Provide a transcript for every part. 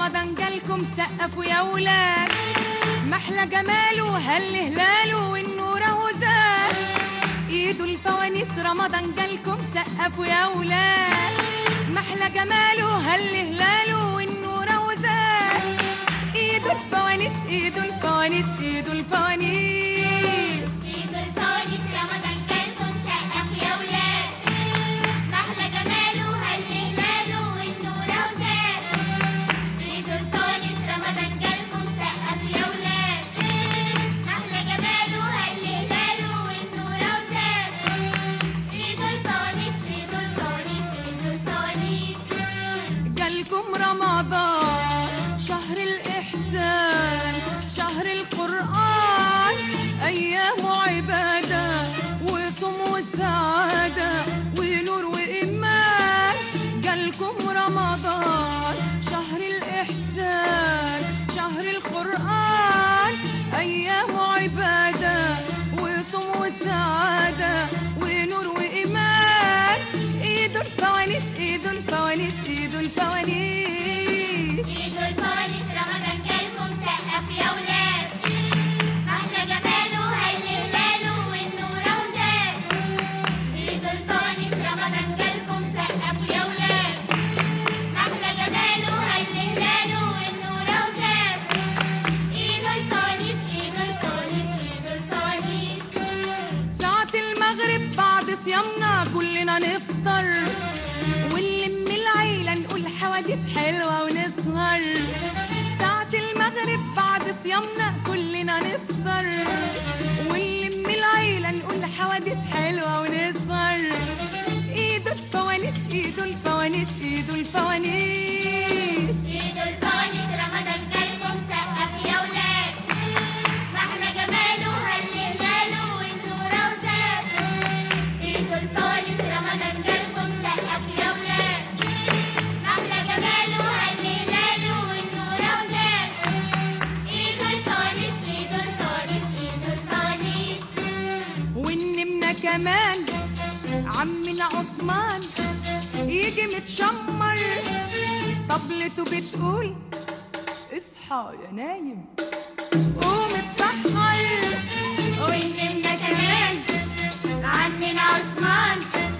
رمضان جالكم سقفوا يا ولاد محلى جماله هل هلاله والنور اهو زاد ايده الفوانيس رمضان جالكم سقفوا يا ولاد محلى جماله هل هلاله والنور اهو زاد ايده الفوانيس ايده الفوانيس ايده الفوانيس ايد الفوانيس رمضان جالكم سقف يا ولاد محلى جماله هل هلاله والنور اهو زاد ايد الفوانيس رمضان جالكم سقف يا ولاد محلى جماله هل هلاله والنور اهو زاد ايد الفوانيس ايد الفوانيس ايد الفوانيس جالكم رمضان شهر الإحسان شهر القرآن أيام عبادة وصوم وسعادة ونور وإيمان جالكم رمضان شهر الإحسان شهر القرآن أيام عبادة وصوم وسعادة ونور وإيمان إيد الفوانيس إيد الفوانيس إيد الفوانيس ايد الفوانيس رمضان جالكم سقف يا ولاد محلى جماله هل هلاله والنور اهو زاد ايد الفوانيس رمضان جالكم سقف يا ولاد محلى جماله هل هلاله والنور اهو زاد ايد الفوانيس ايد الفوانيس ايد الفوانيس ساعة المغرب بعد صيامنا كلنا نفطر ونلم العيلة نقول حواديت حلوة ونسهر ساعة المغرب بعد صيامنا كلنا نفطر ونلم العيلة نقول حواديت حلوة ونسهر ايد الفوانيس ايد الفوانيس ايد الفوانيس ايد الفوانيس رمضان جالكم سقف يا ولاد محلى جماله هل هلاله والنور اهو زاد ايد الفوانيس رمضان جالكم سقف يا ولاد محلى جماله هل هلاله والنور اهو زاد ايد الفوانيس ايد الفوانيس ايد الفوانيس والنمنا كمان عمنا عثمان يجي متشمر طبلته بتقول اصحى يا نايم قوم اتسحر والنمنا كمان عمنا عثمان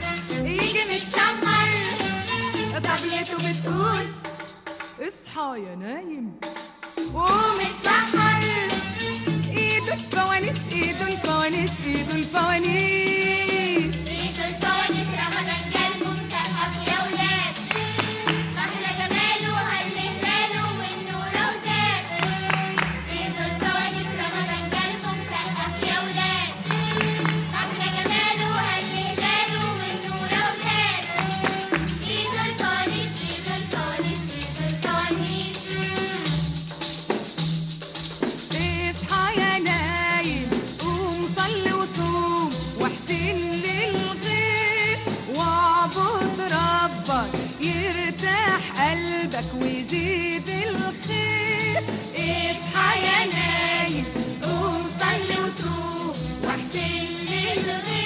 يجي متشمر طبلته بتقول اصحى يا نايم قوم اتسحر ايده الفوانيس ايده الفوانيس ايده الفوانيس ايد الفوانيس رمضان جالكم سقف يا ولاد محلى جماله هل هلاله والنور اهو زاد ايد الفوانيس رمضان جالكم سقف يا ولاد محلى جماله هل هلاله والنور اهو زاد ايد الفوانيس ايد الفوانيس ايد الفوانيس اصحى يا نايم قوم صلي وصوم واحسن للغير واعبد ربك يرتاح قلبك ويزيد الخير اصحى يا نايم قوم صلي وصوم واحسن للغير